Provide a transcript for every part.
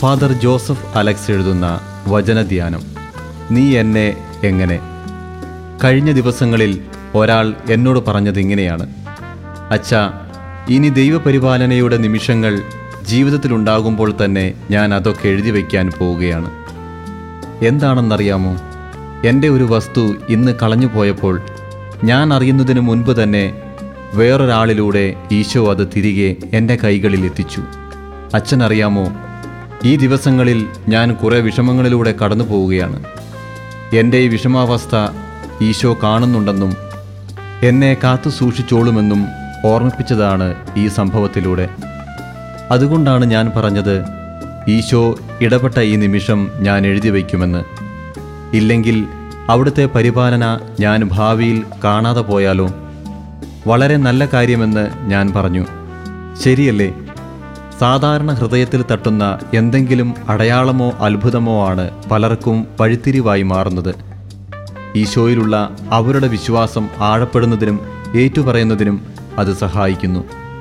father Joseph Alex എഴുതുന്ന വചനധ്യാനം നീ എന്നെ എങ്ങനെ കഴിഞ്ഞ ദിവസങ്ങളിൽ ഒരാൾ എന്നോട് പറഞ്ഞത് ഇങ്ങനെയാണ് അച്ഛാ ഇനി ദൈവപരിപാലനയുടെ നിമിഷങ്ങൾ ജീവിതത്തിലുണ്ടാകുമ്പോൾ തന്നെ ഞാൻ അതൊക്കെ എഴുതി വയ്ക്കാൻ പോവുകയാണ് എന്താണെന്നറിയാമോ എൻ്റെ ഒരു വസ്തു ഇന്ന് കളഞ്ഞു പോയപ്പോൾ ഞാൻ അറിയുന്നതിന് മുൻപ് തന്നെ വേറൊരാളിലൂടെ ഈശോ അത് തിരികെ എൻ്റെ കൈകളിൽ എത്തിച്ചു അച്ഛനറിയാമോ ഈ ദിവസങ്ങളിൽ ഞാൻ കുറേ വിഷമങ്ങളിലൂടെ കടന്നു പോവുകയാണ് എൻ്റെ ഈ വിഷമാവസ്ഥ ഈശോ കാണുന്നുണ്ടെന്നും എന്നെ കാത്തു സൂക്ഷിച്ചോളുമെന്നും ഓർമ്മിപ്പിച്ചതാണ് ഈ സംഭവത്തിലൂടെ അതുകൊണ്ടാണ് ഞാൻ പറഞ്ഞത് ഈശോ ഇടപെട്ട ഈ നിമിഷം ഞാൻ എഴുതി വയ്ക്കുമെന്ന് ഇല്ലെങ്കിൽ അവിടുത്തെ പരിപാലന ഞാൻ ഭാവിയിൽ കാണാതെ പോയാലോ വളരെ നല്ല കാര്യമെന്ന് ഞാൻ പറഞ്ഞു ശരിയല്ലേ സാധാരണ ഹൃദയത്തിൽ തട്ടുന്ന എന്തെങ്കിലും അടയാളമോ അത്ഭുതമോ ആണ് പലർക്കും വഴിത്തിരിവായി മാറുന്നത് ഈശോയിലുള്ള അവരുടെ വിശ്വാസം ആഴപ്പെടുന്നതിനും ഏറ്റുപറയുന്നതിനും അത് സഹായിക്കുന്നു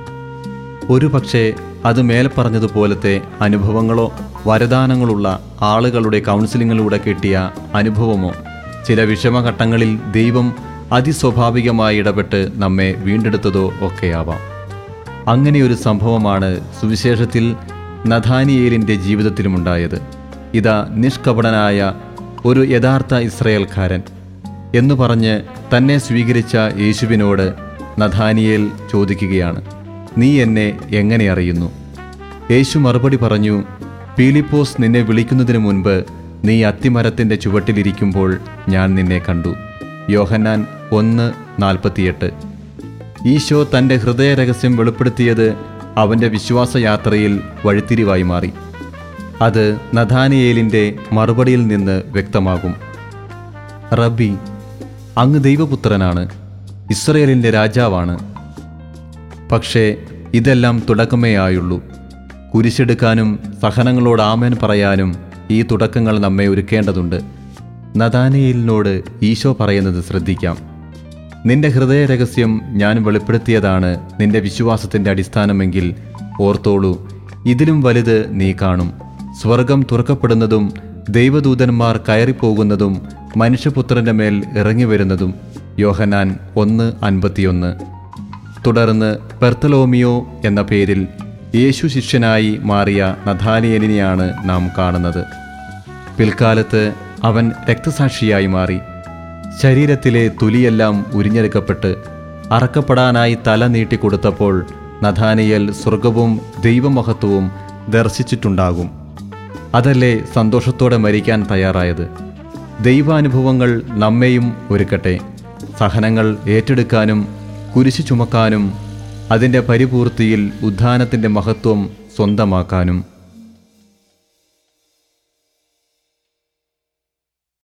ഒരു പക്ഷേ അത് മേലെ പറഞ്ഞതുപോലത്തെ അനുഭവങ്ങളോ വരദാനങ്ങളുള്ള ആളുകളുടെ കൗൺസിലിങ്ങിലൂടെ കിട്ടിയ അനുഭവമോ ചില വിഷമഘട്ടങ്ങളിൽ ദൈവം അതിസ്വാഭാവികമായി ഇടപെട്ട് നമ്മെ വീണ്ടെടുത്തതോ ഒക്കെയാവാം അങ്ങനെയൊരു സംഭവമാണ് സുവിശേഷത്തിൽ നഥാനിയേലിൻ്റെ ജീവിതത്തിലുമുണ്ടായത് ഇതാ നിഷ്കപടനായ ഒരു യഥാർത്ഥ ഇസ്രയേൽക്കാരൻ എന്നു പറഞ്ഞ് തന്നെ സ്വീകരിച്ച യേശുവിനോട് നഥാനിയേൽ ചോദിക്കുകയാണ് നീ എന്നെ എങ്ങനെ അറിയുന്നു യേശു മറുപടി പറഞ്ഞു പീലിപ്പോസ് നിന്നെ വിളിക്കുന്നതിന് മുൻപ് നീ അത്തിമരത്തിൻ്റെ ചുവട്ടിലിരിക്കുമ്പോൾ ഞാൻ നിന്നെ കണ്ടു യോഹന്നാൻ ഒന്ന് നാൽപ്പത്തിയെട്ട് ഈശോ തൻ്റെ ഹൃദയരഹസ്യം വെളിപ്പെടുത്തിയത് അവൻ്റെ വിശ്വാസയാത്രയിൽ വഴിത്തിരിവായി മാറി അത് നഥാനിയേലിൻ്റെ മറുപടിയിൽ നിന്ന് വ്യക്തമാകും റബ്ബി അങ്ങ് ദൈവപുത്രനാണ് ഇസ്രയേലിൻ്റെ രാജാവാണ് പക്ഷേ ഇതെല്ലാം തുടക്കമേ ആയുള്ളൂ കുരിശെടുക്കാനും സഹനങ്ങളോട് ആമേൻ പറയാനും ഈ തുടക്കങ്ങൾ നമ്മെ ഒരുക്കേണ്ടതുണ്ട് നദാനയിലിനോട് ഈശോ പറയുന്നത് ശ്രദ്ധിക്കാം നിന്റെ ഹൃദയരഹസ്യം ഞാൻ വെളിപ്പെടുത്തിയതാണ് നിന്റെ വിശ്വാസത്തിൻ്റെ അടിസ്ഥാനമെങ്കിൽ ഓർത്തോളൂ ഇതിലും വലുത് നീ കാണും സ്വർഗം തുറക്കപ്പെടുന്നതും ദൈവദൂതന്മാർ കയറിപ്പോകുന്നതും മനുഷ്യപുത്രൻ്റെ മേൽ ഇറങ്ങി വരുന്നതും യോഹനാൻ ഒന്ന് അൻപത്തിയൊന്ന് തുടർന്ന് പെർത്തലോമിയോ എന്ന പേരിൽ യേശു ശിഷ്യനായി മാറിയ നഥാനിയലിനെയാണ് നാം കാണുന്നത് പിൽക്കാലത്ത് അവൻ രക്തസാക്ഷിയായി മാറി ശരീരത്തിലെ തുലിയെല്ലാം ഉരിഞ്ഞെടുക്കപ്പെട്ട് അറക്കപ്പെടാനായി തല നീട്ടിക്കൊടുത്തപ്പോൾ നഥാനിയൽ സ്വർഗവും ദൈവമഹത്വവും ദർശിച്ചിട്ടുണ്ടാകും അതല്ലേ സന്തോഷത്തോടെ മരിക്കാൻ തയ്യാറായത് ദൈവാനുഭവങ്ങൾ നമ്മെയും ഒരുക്കട്ടെ സഹനങ്ങൾ ഏറ്റെടുക്കാനും കുരിശു ചുമക്കാനും അതിൻ്റെ പരിപൂർത്തിയിൽ ഉദ്ധാനത്തിൻ്റെ മഹത്വം സ്വന്തമാക്കാനും